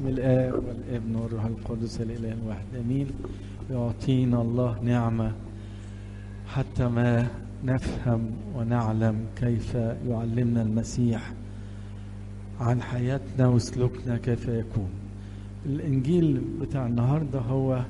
باسم الآب والابن والروح القدس الإله الواحد أمين يعطينا الله نعمة حتى ما نفهم ونعلم كيف يعلمنا المسيح عن حياتنا وسلوكنا كيف يكون الإنجيل بتاع النهاردة هو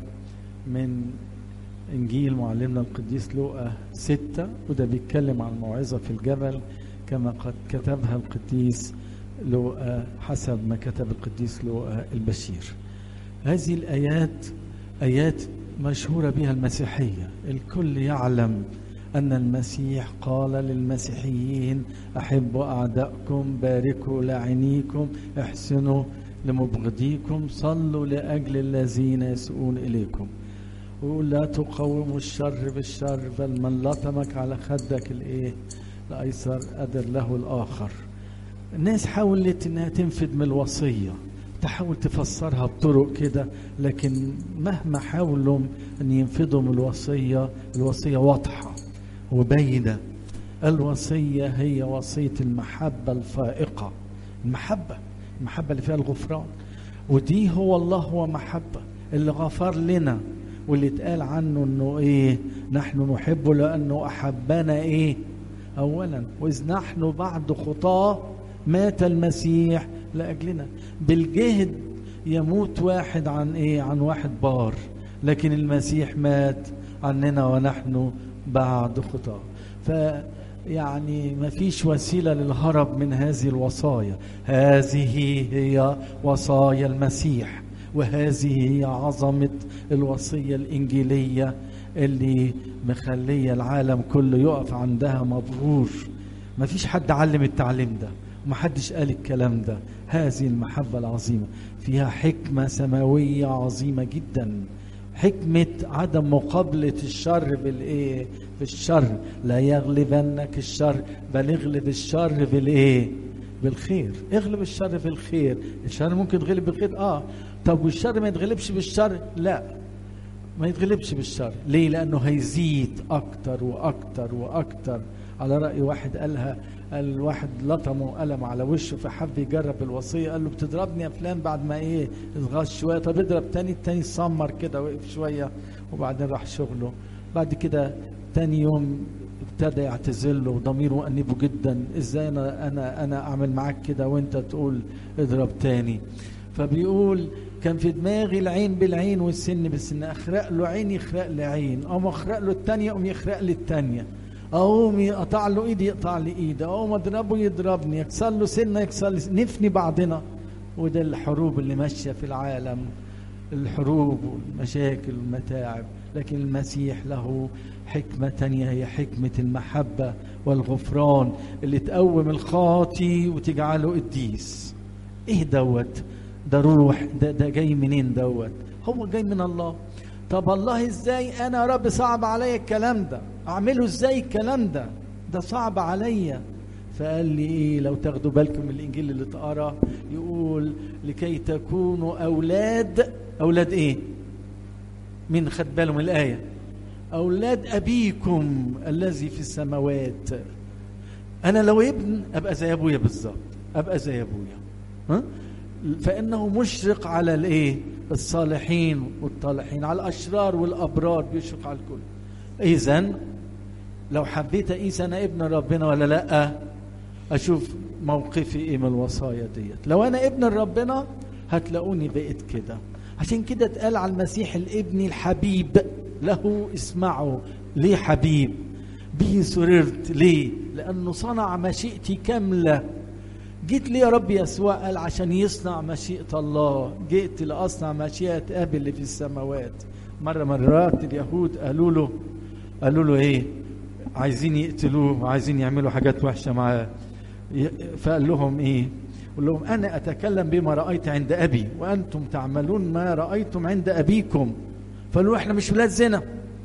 من إنجيل معلمنا القديس لوقا ستة وده بيتكلم عن موعظة في الجبل كما قد كتبها القديس لوقا حسب ما كتب القديس لوقا البشير هذه الآيات آيات مشهورة بها المسيحية الكل يعلم أن المسيح قال للمسيحيين أحبوا أعدائكم باركوا لاعنيكم احسنوا لمبغضيكم صلوا لأجل الذين يسوءون إليكم ويقول لا تقاوموا الشر بالشر بل من لطمك على خدك الايه الايسر قدر له الاخر الناس حاولت انها تنفذ من الوصيه تحاول تفسرها بطرق كده لكن مهما حاولوا ان ينفذوا من الوصيه الوصيه واضحه وباينه الوصيه هي وصيه المحبه الفائقه المحبه المحبه اللي فيها الغفران ودي هو الله هو محبه اللي غفر لنا واللي اتقال عنه انه ايه نحن نحبه لانه احبنا ايه اولا واذ نحن بعد خطاه مات المسيح لاجلنا بالجهد يموت واحد عن ايه عن واحد بار لكن المسيح مات عننا ونحن بعد خطاه ف يعني ما فيش وسيلة للهرب من هذه الوصايا هذه هي وصايا المسيح وهذه هي عظمة الوصية الإنجيلية اللي مخلية العالم كله يقف عندها مبهور ما فيش حد علم التعليم ده ومحدش قال الكلام ده هذه المحبة العظيمة فيها حكمة سماوية عظيمة جدا حكمة عدم مقابلة الشر بالإيه؟ بالشر لا يغلبنك الشر بل اغلب الشر بالإيه؟ بالخير اغلب الشر بالخير الشر ممكن يتغلب بالخير اه طب والشر ما يتغلبش بالشر لا ما يتغلبش بالشر ليه لانه هيزيد اكتر واكتر واكتر على راي واحد قالها قال واحد لطمه قلم على وشه فحب يجرب الوصيه قال له بتضربني يا فلان بعد ما ايه اتغش شويه طب اضرب تاني التاني سمر كده وقف شويه وبعدين راح شغله بعد كده تاني يوم ابتدى يعتذر له وضميره مؤنبه جدا ازاي انا انا انا اعمل معاك كده وانت تقول اضرب تاني فبيقول كان في دماغي العين بالعين والسن بالسن اخرق له عين يخرق لي عين اقوم اخرق له الثانيه اقوم يخرق لي الثانيه اقوم يقطع له ايدي يقطع لي ايدي اقوم اضربه يضربني يكسر له سنه يكسر لي نفني بعضنا وده الحروب اللي ماشيه في العالم الحروب والمشاكل والمتاعب لكن المسيح له حكمة تانية هي حكمة المحبة والغفران اللي تقوم الخاطي وتجعله قديس ايه دوت ده روح ده, ده جاي منين دوت هو جاي من الله طب الله ازاي انا يا رب صعب عليا الكلام ده اعمله ازاي الكلام ده ده صعب عليا فقال لي ايه لو تاخدوا بالكم من الانجيل اللي تقرا يقول لكي تكونوا اولاد اولاد ايه مين خد باله من الايه اولاد ابيكم الذي في السماوات انا لو ابن ابقى زي ابويا بالظبط ابقى زي ابويا ها فانه مشرق على الايه الصالحين والطالحين على الاشرار والابرار بيشرق على الكل اذا لو حبيت اقيس انا ابن ربنا ولا لا اشوف موقفي ايه من الوصايا ديت لو انا ابن ربنا هتلاقوني بقيت كده عشان كده اتقال على المسيح الابن الحبيب له اسمعوا ليه حبيب به سررت ليه لانه صنع مشيئتي كامله جيت ليه يا رب يسوع قال عشان يصنع مشيئة الله جئت لأصنع مشيئة أبي اللي في السماوات مرة مرات اليهود قالوا له قالوا له إيه عايزين يقتلوه وعايزين يعملوا حاجات وحشة معاه فقال لهم إيه قال لهم أنا أتكلم بما رأيت عند أبي وأنتم تعملون ما رأيتم عند أبيكم فقالوا إحنا مش ولاد زنا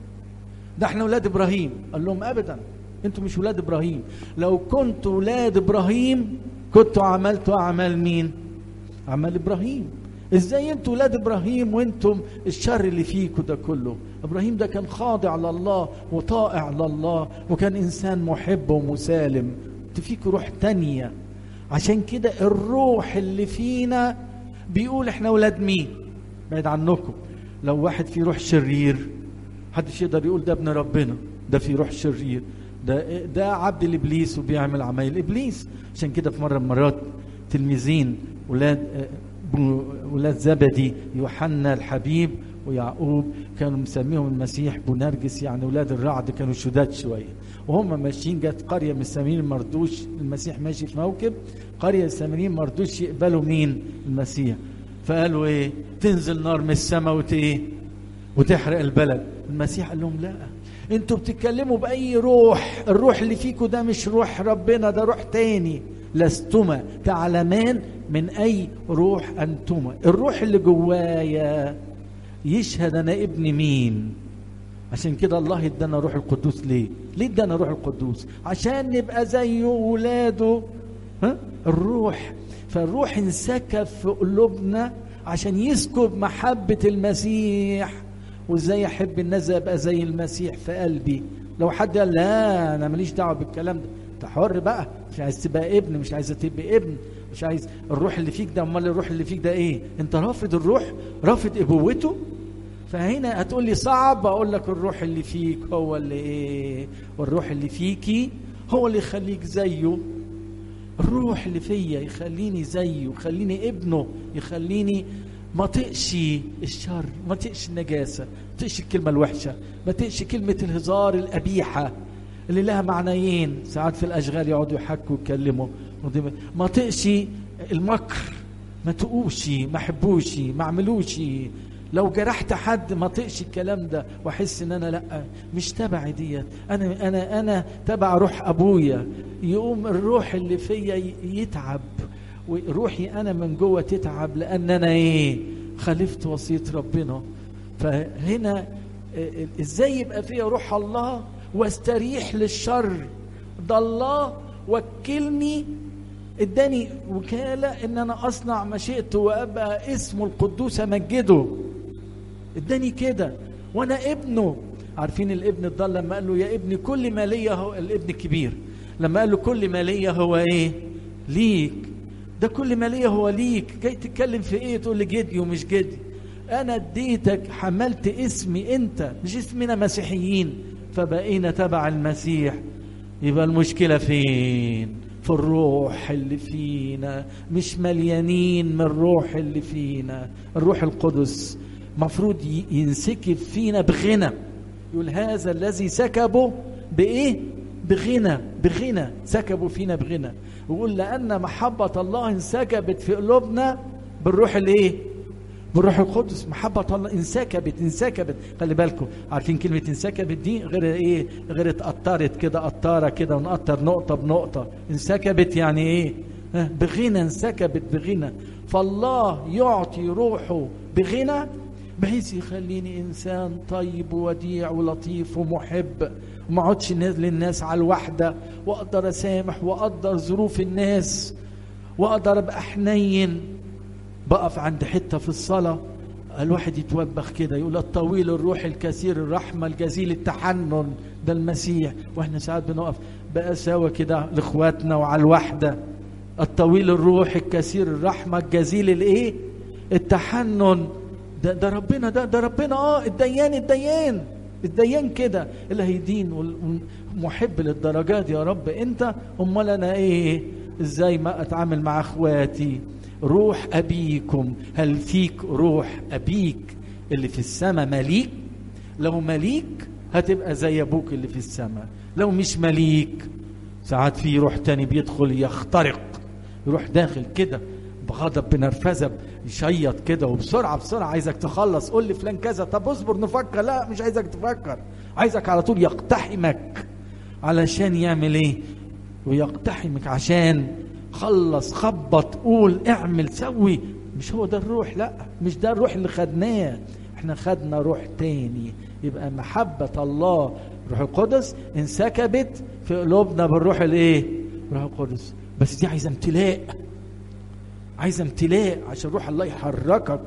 ده إحنا ولاد إبراهيم قال لهم أبدا أنتم مش ولاد إبراهيم لو كنتوا ولاد إبراهيم كنتوا عملتوا اعمال مين اعمال ابراهيم ازاي انتوا ولاد ابراهيم وانتم الشر اللي فيكم ده كله ابراهيم ده كان خاضع لله وطائع لله وكان انسان محب ومسالم فيك روح تانية عشان كده الروح اللي فينا بيقول احنا ولاد مين بعيد عنكم لو واحد فيه روح شرير محدش يقدر يقول ده ابن ربنا ده فيه روح شرير ده ده عبد الابليس وبيعمل عمايل ابليس عشان كده في مره من المرات تلميذين ولاد ولاد زبدي يوحنا الحبيب ويعقوب كانوا مسميهم المسيح بونرجس يعني ولاد الرعد كانوا شداد شويه وهم ماشيين جت قريه من السامريين مردوش المسيح ماشي في موكب قريه السامريين مردوش يقبلوا مين المسيح فقالوا ايه تنزل نار من السماء وت ايه وتحرق البلد المسيح قال لهم لا انتوا بتتكلموا باي روح الروح اللي فيكم ده مش روح ربنا ده روح تاني لستما تعلمان من اي روح انتما الروح اللي جوايا يشهد انا ابن مين عشان كده الله ادانا روح القدوس ليه ليه ادانا روح القدوس عشان نبقى زيه ولاده ها الروح فالروح انسكب في قلوبنا عشان يسكب محبة المسيح وازاي احب الناس ابقى زي المسيح في قلبي لو حد قال لا انا ماليش دعوه بالكلام ده انت حر بقى مش عايز تبقى ابن مش عايز تبقى ابن مش عايز الروح اللي فيك ده امال الروح اللي فيك ده ايه انت رافض الروح رافض ابوته فهنا هتقول لي صعب اقول لك الروح اللي فيك هو اللي ايه والروح اللي فيكي هو اللي يخليك زيه الروح اللي فيا يخليني زيه يخليني ابنه يخليني ما تقش الشر ما تقش النجاسه ما تقش الكلمه الوحشه ما تقش كلمه الهزار القبيحه اللي لها معنيين ساعات في الاشغال يقعدوا يحكوا ويتكلموا ما تقش المكر ما تقوش ما حبوش ما عملوش لو جرحت حد ما طقش الكلام ده واحس ان انا لا مش تبعي ديت انا انا انا تبع روح ابويا يقوم الروح اللي فيا يتعب وروحي انا من جوه تتعب لان انا ايه خالفت وصيه ربنا فهنا ازاي يبقى فيا روح الله واستريح للشر ده الله وكلني اداني وكاله ان انا اصنع مشيئته وابقى اسمه القدوس امجده اداني كده وانا ابنه عارفين الابن الضال لما قال له يا ابني كل ما ليا هو الابن الكبير لما قال له كل ما ليا هو ايه ليك ده كل ما ليا هو ليك جاي تتكلم في ايه تقول لي جدي ومش جدي انا اديتك حملت اسمي انت مش اسمنا مسيحيين فبقينا تبع المسيح يبقى المشكله فين في الروح اللي فينا مش مليانين من الروح اللي فينا الروح القدس مفروض ينسكب فينا بغنى يقول هذا الذي سكبه بايه بغنى بغنى سكبوا فينا بغنى ويقول لان محبه الله انسكبت في قلوبنا بالروح الايه بالروح القدس محبة الله انسكبت انسكبت خلي بالكم عارفين كلمة انسكبت دي غير ايه غير اتقطرت كده قطارة كده ونقطر نقطة بنقطة انسكبت يعني ايه بغنى انسكبت بغنى فالله يعطي روحه بغنى بحيث يخليني انسان طيب ووديع ولطيف ومحب وما اقعدش للناس على الوحده واقدر اسامح واقدر ظروف الناس واقدر ابقى حنين بقف عند حته في الصلاه الواحد يتوبخ كده يقول الطويل الروح الكثير الرحمه الجزيل التحنن ده المسيح واحنا ساعات بنقف بقساوه كده لاخواتنا وعلى الوحده الطويل الروح الكثير الرحمه الجزيل الايه التحنن ده ده ربنا ده ده ربنا اه الديان الديان الديان كده اللي هيدين محب للدرجات يا رب انت امال انا ايه ازاي ما اتعامل مع اخواتي روح ابيكم هل فيك روح ابيك اللي في السماء مليك لو مليك هتبقى زي ابوك اللي في السماء لو مش مليك ساعات في روح تاني بيدخل يخترق يروح داخل كده بغضب بنرفزه يشيط كده وبسرعه بسرعه عايزك تخلص قول لي فلان كذا طب اصبر نفكر لا مش عايزك تفكر عايزك على طول يقتحمك علشان يعمل ايه ويقتحمك عشان خلص خبط قول اعمل سوي مش هو ده الروح لا مش ده الروح اللي خدناه احنا خدنا روح تاني يبقى محبة الله روح القدس انسكبت في قلوبنا بالروح الايه روح القدس بس دي عايزه امتلاء عايزه امتلاء عشان روح الله يحركك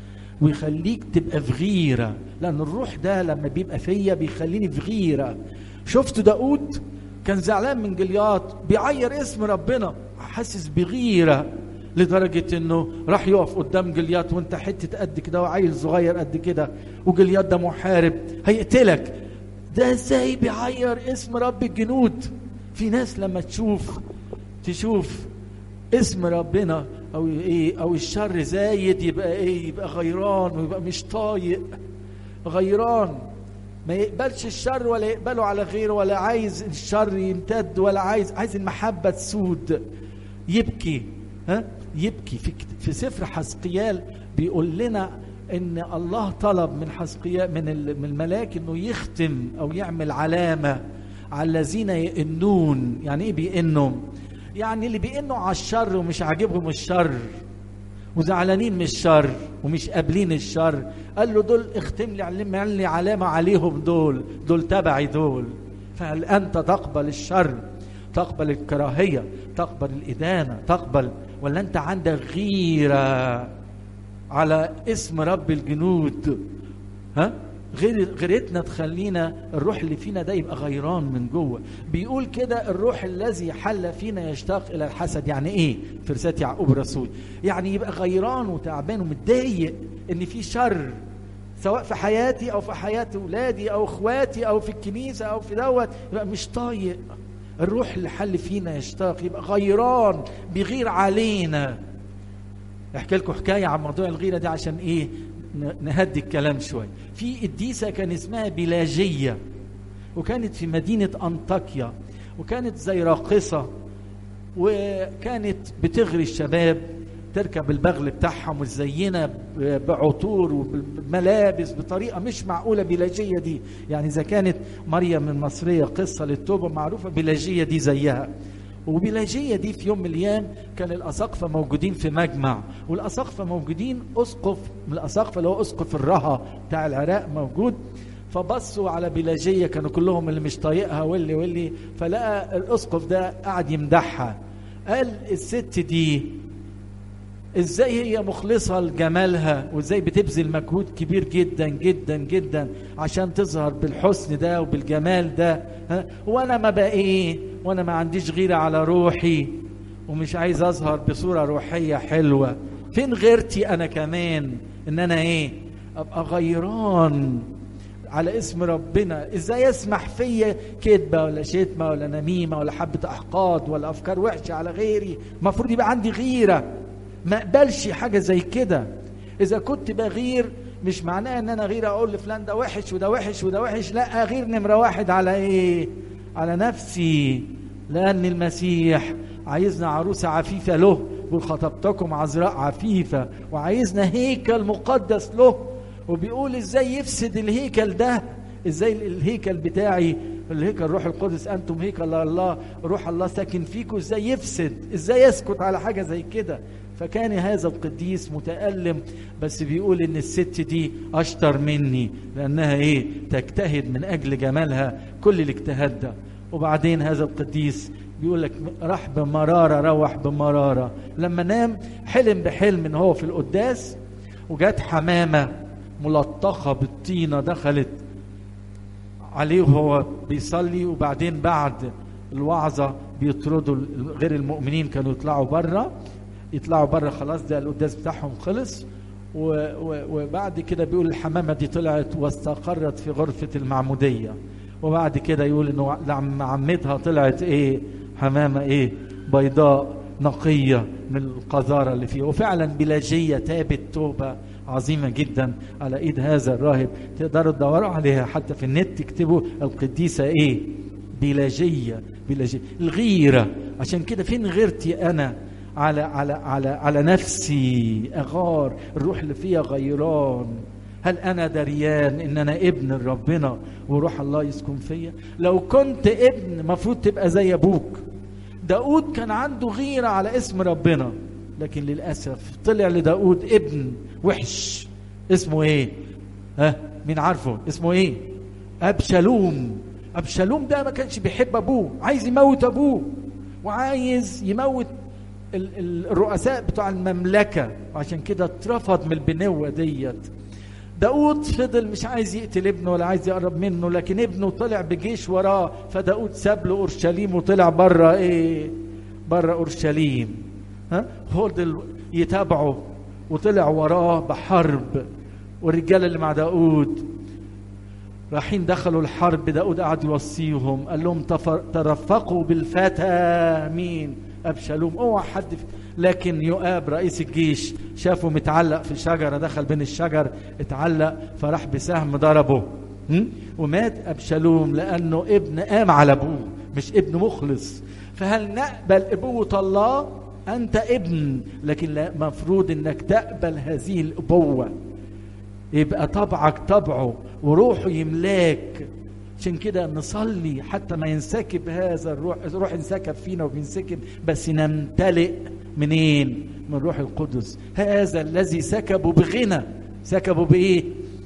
ويخليك تبقى في غيره لان الروح ده لما بيبقى فيا بيخليني في غيره شفت داود كان زعلان من جليات بيعير اسم ربنا حاسس بغيره لدرجة انه راح يقف قدام جليات وانت حتة قد كده وعيل صغير قد كده وجليات ده محارب هيقتلك ده ازاي بيعير اسم رب الجنود في ناس لما تشوف تشوف اسم ربنا او ايه او الشر زايد يبقى ايه يبقى غيران ويبقى مش طايق غيران ما يقبلش الشر ولا يقبله على غيره ولا عايز الشر يمتد ولا عايز عايز المحبة تسود يبكي ها يبكي في في سفر حسقيال بيقول لنا ان الله طلب من حسقيال من من الملاك انه يختم او يعمل علامه على الذين يئنون يعني ايه بيئنوا يعني اللي بيئنوا على الشر ومش عاجبهم الشر وزعلانين من الشر ومش قابلين الشر قال له دول اختم لي علم لي علامه عليهم دول دول تبعي دول فهل انت تقبل الشر تقبل الكراهيه تقبل الادانه تقبل ولا انت عندك غيره على اسم رب الجنود ها غير غيرتنا تخلينا الروح اللي فينا ده يبقى غيران من جوه بيقول كده الروح الذي حل فينا يشتاق الى الحسد يعني ايه في رساله يعقوب الرسول يعني يبقى غيران وتعبان ومتضايق ان في شر سواء في حياتي او في حياه اولادي او اخواتي او في الكنيسه او في دوت يبقى مش طايق الروح اللي حل فينا يشتاق يبقى غيران بيغير علينا احكي لكم حكايه عن موضوع الغيره دي عشان ايه نهدي الكلام شويه في قديسه كان اسمها بلاجيه وكانت في مدينه انطاكيا وكانت زي راقصه وكانت بتغري الشباب تركب البغل بتاعها مزينه بعطور وبملابس بطريقه مش معقوله بلاجيه دي يعني اذا كانت مريم المصريه قصه للتوبه معروفه بلاجيه دي زيها وبلاجيه دي في يوم من الايام كان الاساقفه موجودين في مجمع والاساقفه موجودين اسقف من الاساقفه اللي هو اسقف الرها بتاع العراق موجود فبصوا على بلاجيه كانوا كلهم اللي مش طايقها واللي واللي فلقى الاسقف ده قاعد يمدحها قال الست دي ازاي هي مخلصه لجمالها وازاي بتبذل مجهود كبير جدا جدا جدا عشان تظهر بالحسن ده وبالجمال ده ها وانا ما بقى ايه وانا ما عنديش غيره على روحي ومش عايز اظهر بصوره روحيه حلوه فين غيرتي انا كمان ان انا ايه ابقى غيران على اسم ربنا ازاي يسمح فيا كذبه ولا شتمه ولا نميمه ولا حبه احقاد ولا افكار وحشه على غيري المفروض يبقى عندي غيره ما اقبلش حاجه زي كده اذا كنت بغير مش معناه ان انا غير اقول لفلان ده وحش وده وحش وده وحش لا غير نمره واحد على ايه على نفسي لان المسيح عايزنا عروسه عفيفه له وخطبتكم عذراء عفيفه وعايزنا هيكل مقدس له وبيقول ازاي يفسد الهيكل ده ازاي الهيكل بتاعي الهيكل روح القدس انتم هيكل الله روح الله ساكن فيكم ازاي يفسد ازاي يسكت على حاجه زي كده فكان هذا القديس متألم بس بيقول ان الست دي اشطر مني لانها ايه تجتهد من اجل جمالها كل الاجتهاد ده وبعدين هذا القديس بيقول لك راح بمرارة روح بمرارة لما نام حلم بحلم ان هو في القداس وجات حمامة ملطخة بالطينة دخلت عليه وهو بيصلي وبعدين بعد الوعظة بيطردوا غير المؤمنين كانوا يطلعوا بره يطلعوا بره خلاص ده القداس بتاعهم خلص و و وبعد كده بيقول الحمامه دي طلعت واستقرت في غرفه المعموديه وبعد كده يقول انه لما عمتها طلعت ايه حمامه ايه بيضاء نقيه من القذاره اللي فيها وفعلا بلاجيه تابت توبه عظيمه جدا على ايد هذا الراهب تقدروا تدوروا عليها حتى في النت تكتبوا القديسه ايه بلاجيه بلاجيه الغيره عشان كده فين غيرتي انا على على على على نفسي اغار الروح اللي فيها غيران هل انا دريان ان انا ابن ربنا وروح الله يسكن فيا لو كنت ابن مفروض تبقى زي ابوك داود كان عنده غيرة على اسم ربنا لكن للأسف طلع لداود ابن وحش اسمه ايه ها مين عارفه اسمه ايه أبشالوم أبشالوم ده ما كانش بيحب أبوه عايز يموت أبوه وعايز يموت الرؤساء بتوع المملكة وعشان كده اترفض من البنوة ديت داود فضل مش عايز يقتل ابنه ولا عايز يقرب منه لكن ابنه طلع بجيش وراه فداود ساب له اورشليم وطلع بره ايه بره اورشليم ها فضل يتابعه وطلع وراه بحرب والرجاله اللي مع داود رايحين دخلوا الحرب داود قعد يوصيهم قال لهم ترفقوا بالفتى مين ابشالوم اوعى حد لكن يؤاب رئيس الجيش شافه متعلق في شجره دخل بين الشجر اتعلق فراح بسهم ضربه ومات ابشالوم لانه ابن قام على ابوه مش ابن مخلص فهل نقبل ابوه الله انت ابن لكن لا مفروض انك تقبل هذه الابوه يبقى طبعك طبعه وروحه يملاك عشان كده نصلي حتى ما ينسكب هذا الروح الروح انسكب فينا وبينسكب بس نمتلئ منين من روح القدس هذا الذي سكبه بغنى سكبه بايه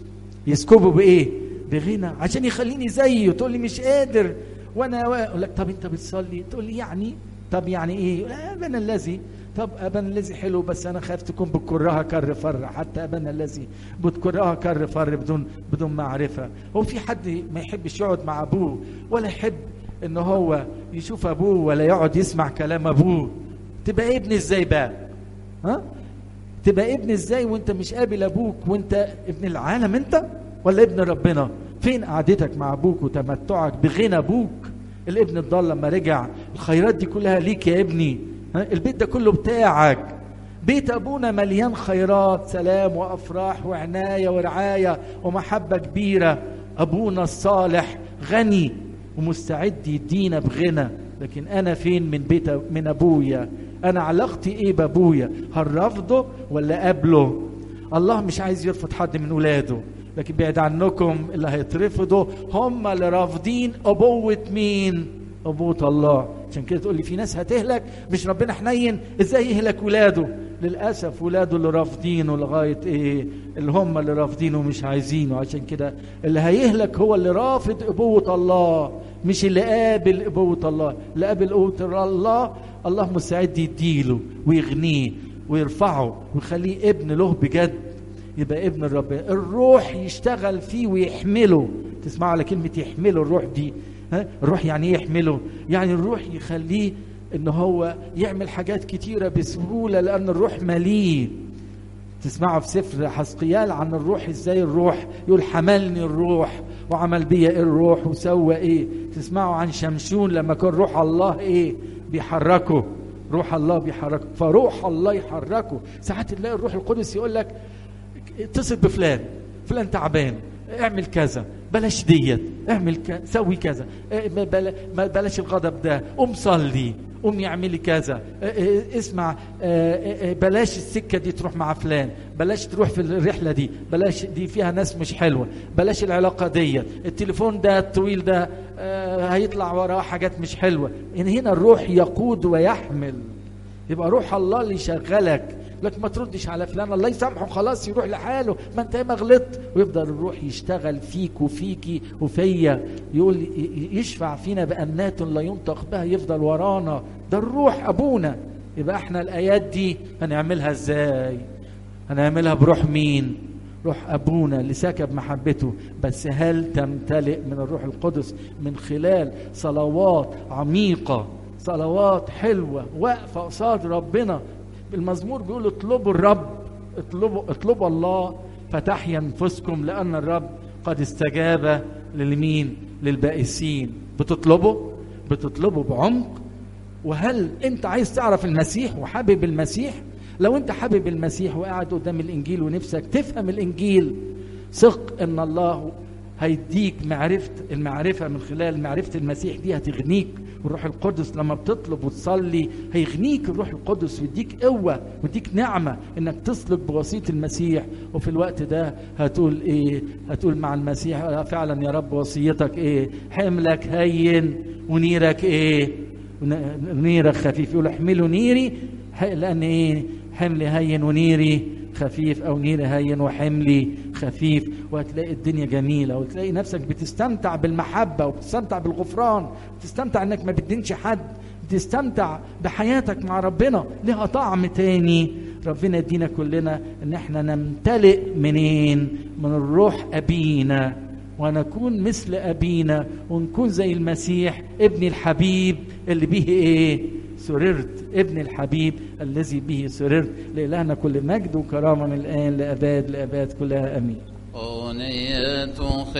يسكبه بايه بغنى عشان يخليني زيه تقول لي مش قادر وانا اقول لك طب انت بتصلي تقول لي يعني طب يعني ايه ابنا الذي طب ابنا الذي حلو بس انا خايف تكون بتكرها كر فر حتى ابنا الذي بتكرها كر فر بدون بدون معرفه هو في حد ما يحبش يقعد مع ابوه ولا يحب ان هو يشوف ابوه ولا يقعد يسمع كلام ابوه تبقى ابن ازاي بقى ها تبقى ابن ازاي وانت مش قابل ابوك وانت ابن العالم انت ولا ابن ربنا فين قعدتك مع ابوك وتمتعك بغنى ابوك الابن الضال لما رجع الخيرات دي كلها ليك يا ابني ها؟ البيت ده كله بتاعك بيت ابونا مليان خيرات سلام وافراح وعنايه ورعايه ومحبه كبيره ابونا الصالح غني ومستعد يدينا بغنى لكن انا فين من بيت من ابويا انا علاقتي ايه بابويا هل رفضه ولا قبله الله مش عايز يرفض حد من ولاده لكن بعد عنكم اللي هيترفضوا هم اللي رافضين ابوه مين ابوه الله عشان كده تقول لي في ناس هتهلك مش ربنا حنين ازاي يهلك ولاده للاسف ولاده اللي رافضينه لغايه ايه اللي هم اللي رافضينه ومش عايزينه عشان كده اللي هيهلك هو اللي رافض ابوه الله مش اللي قابل ابوه الله اللي قابل ابوه الله الله مستعد يديله ويغنيه ويرفعه ويخليه ابن له بجد يبقى ابن الرب الروح يشتغل فيه ويحمله تسمعوا على كلمة يحمله الروح دي ها؟ الروح يعني ايه يحمله يعني الروح يخليه ان هو يعمل حاجات كتيرة بسهولة لان الروح مليء تسمعوا في سفر حسقيال عن الروح ازاي الروح يقول حملني الروح وعمل بيا ايه الروح وسوى ايه تسمعوا عن شمشون لما كان روح الله ايه بيحركه روح الله بيحركه فروح الله يحركه ساعات تلاقي الروح القدس يقول لك اتصل بفلان فلان تعبان اعمل كذا بلاش ديت اعمل كذا سوي كذا بلاش الغضب ده قوم صلي قوم يعملي كذا اسمع بلاش السكه دي تروح مع فلان بلاش تروح في الرحله دي بلاش دي فيها ناس مش حلوه بلاش العلاقه دي التليفون ده الطويل ده هيطلع وراه حاجات مش حلوه ان هنا الروح يقود ويحمل يبقى روح الله اللي يشغلك لك ما تردش على فلان الله يسامحه خلاص يروح لحاله ما انت ما غلطت ويفضل الروح يشتغل فيك وفيكي وفيا يقول يشفع فينا بأنات لا ينطق بها يفضل ورانا ده الروح أبونا يبقى احنا الآيات دي هنعملها ازاي هنعملها بروح مين روح أبونا اللي سكب محبته بس هل تمتلئ من الروح القدس من خلال صلوات عميقة صلوات حلوة واقفة قصاد ربنا المزمور بيقول اطلبوا الرب اطلبوا اطلبوا الله فتحيا انفسكم لان الرب قد استجاب للمين للبائسين بتطلبوا بتطلبوا بعمق وهل انت عايز تعرف المسيح وحابب المسيح لو انت حابب المسيح وقاعد قدام الانجيل ونفسك تفهم الانجيل ثق ان الله هيديك معرفة المعرفة من خلال معرفة المسيح دي هتغنيك والروح القدس لما بتطلب وتصلي هيغنيك الروح القدس ويديك قوة ويديك نعمة انك تسلك بوسيط المسيح وفي الوقت ده هتقول ايه هتقول مع المسيح فعلا يا رب وصيتك ايه حملك هين ونيرك ايه نيرك خفيف يقول احملوا نيري لان ايه حملي هين ونيري خفيف او نيري هين وحملي خفيف وهتلاقي الدنيا جميله وتلاقي نفسك بتستمتع بالمحبه وبتستمتع بالغفران بتستمتع انك ما بتدينش حد بتستمتع بحياتك مع ربنا لها طعم تاني ربنا يدينا كلنا ان احنا نمتلئ منين من الروح ابينا ونكون مثل ابينا ونكون زي المسيح ابن الحبيب اللي به ايه سررت ابن الحبيب الذي به سررت لإلهنا كل مجد وكرامة من الآن لأباد لأباد كلها أمين أغنية